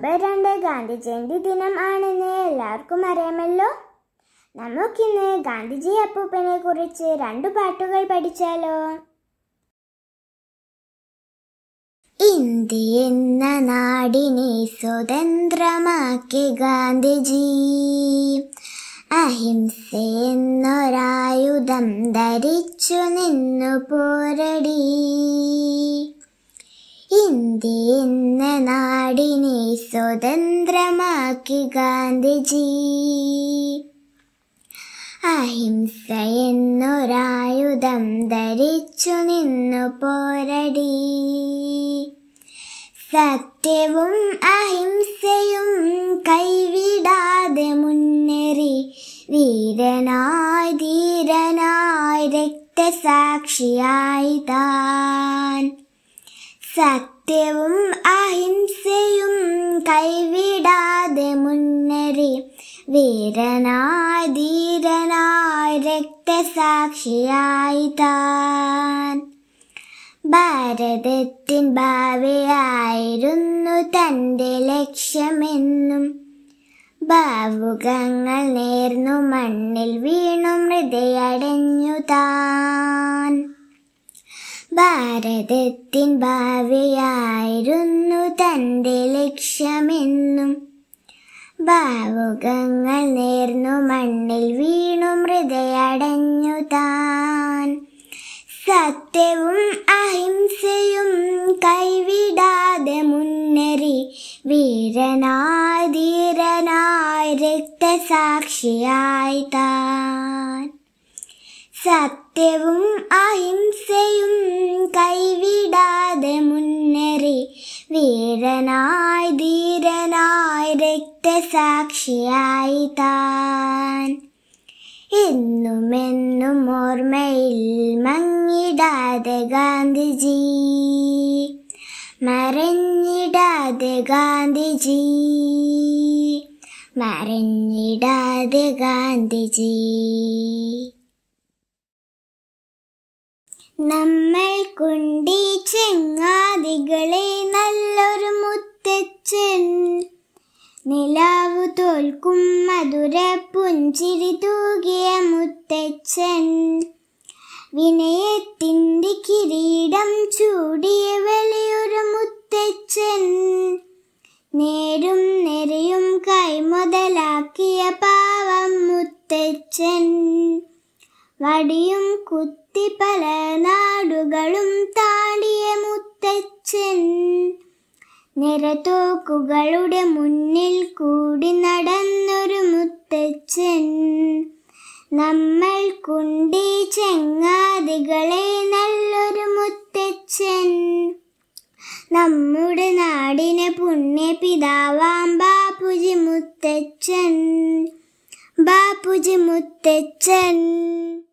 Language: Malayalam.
ഒക്ടോബർ രണ്ട് ഗാന്ധി ജയന്തി ദിനം ആണെന്ന് എല്ലാവർക്കും അറിയാമല്ലോ നമുക്കിന്ന് ഗാന്ധിജി അപ്പൂപ്പനെ കുറിച്ച് രണ്ടു പാട്ടുകൾ പഠിച്ചാലോ ഇന്ത്യ എന്ന നാടിനെ സ്വതന്ത്രമാക്കിയ ഗാന്ധിജി അഹിംസ എന്നൊരായുധം ധരിച്ചു നിന്നു പോരടി ഇന്ത്യ എന്ന നാടിനെ സ്വതന്ത്രമാക്കി ഗാന്ധിജി അഹിംസ എന്നൊരായുധം ധരിച്ചു നിന്നു പോരടി സത്യവും അഹിംസയും കൈവിടാതെ മുന്നേറി വീരനായി ധീരനായി രക്തസാക്ഷിയായി താൻ സത്യവും അഹിംസയും കൈവിടാതെ മുന്നേറി വീരനായി ധീരനായി രക്തസാക്ഷിയായി താൻ ഭാരതത്തിൻ ഭാവിയായിരുന്നു തൻ്റെ ലക്ഷ്യമെന്നും ഭാവുകങ്ങൾ നേർന്നു മണ്ണിൽ വീണു മൃതയടഞ്ഞു താൻ ഭാരതത്തിൻ ഭാവിയായിരുന്നു തൻ്റെ ലക്ഷ്യമെന്നും ഭാവുകങ്ങൾ നേർന്നു മണ്ണിൽ വീണു മൃതയടഞ്ഞു താൻ സത്യവും അഹിംസയും കൈവിടാതെ മുന്നേറി വീരനായി ധീരനായി രക്തസാക്ഷിയായി താൻ സത്യവും അഹിംസയും കൈവിടാതെ മുന്നേറി വീരനായി ധീരനായി രക്തസാക്ഷിയായി താൻ എന്നുമെന്നും ഓർമ്മയിൽ മങ്ങിടാതെ ഗാന്ധിജി മറഞ്ഞിടാതെ ഗാന്ധിജി മറഞ്ഞിടാതെ ഗാന്ധിജി നമ്മൾ കുണ്ടി ചെങ്ങാതികളെ നല്ലൊരു മുത്തച്ഛൻ നിലാവു തോൽക്കും മധുര പുഞ്ചിരി തൂകിയ മുത്തച്ഛൻ വിനയത്തിൻ്റെ കിരീടം ചൂടിയ വലിയൊരു മുത്തച്ഛൻ നേരും നെരയും കൈമുതലാക്കിയ പാവം മുത്തച്ഛൻ വടിയും കുത്തി പല നാടുകളും താണ്ടിയ മുത്തച്ഛൻ നിറത്തോക്കുകളുടെ മുന്നിൽ കൂടി നടന്നൊരു മുത്തച്ഛൻ നമ്മൾ കുണ്ടി ചെങ്ങാതികളെ നല്ലൊരു മുത്തച്ഛൻ നമ്മുടെ നാടിനെ പുണ്യ പിതാവാം ബാപ്പുജി മുത്തച്ഛൻ ബാപ്പുജി മുത്തച്ഛൻ